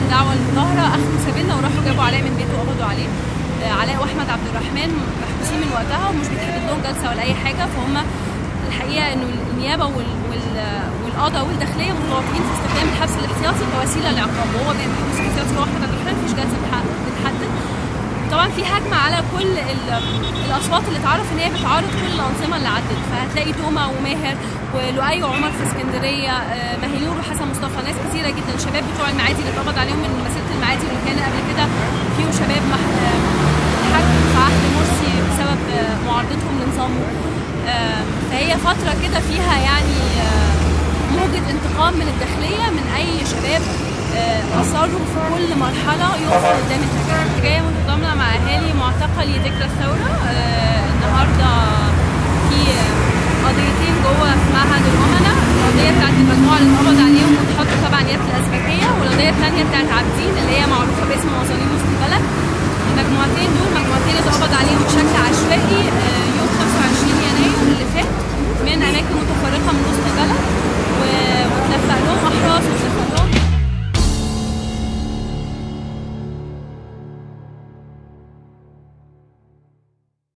دعوه للمظاهره اخذوا سبيلنا وراحوا جابوا علاء من بيته وقبضوا عليه آه، علاء واحمد عبد الرحمن محبوسين من وقتها ومش بيتحدد لهم جلسه ولا اي حاجه فهم الحقيقه انه النيابه وال وال والقضاء والداخليه متواطئين في استخدام الحبس الاحتياطي كوسيله للعقاب وهو بيبقى محبوس احتياطي هو احمد عبد الرحمن مفيش جلسه بتح- بتحدد طبعا في هجمه على كل ال- الاصوات اللي اتعرف ان هي بتعارض كل الانظمه اللي عدت فهتلاقي توما وماهر ولؤي وعمر في اسكندريه آه، مهينور وحسن مصطفى ناس كثيره جدا شباب بتوع المعادي اللي اتقبض عليهم من مسيره المعادي واللي كان قبل كده فيهم شباب مح- آه، اتحكموا في عهد مرسي بسبب آه، معارضتهم لنظامه آه، فهي فتره كده فيها يعني آه، موجة انتقام من الداخلية من أي شباب آه، أصروا في كل مرحلة يقفوا قدام الحكاية الحكاية متضامنة مع أهالي معتقلي ذكرى الثورة آه، النهاردة في قضيتين جوه في معهد الأمناء القضية بتاعت المجموعة اللي اتقبض عليهم واتحطوا تبع نيابة الأزبكية والقضية الثانية بتاعت عابدين اللي هي معروفة باسم مظالم وسط البلد المجموعتين دول مجموعتين اتقبض عليهم بشكل عشوائي آه، يوم 25 يناير اللي فات من أماكن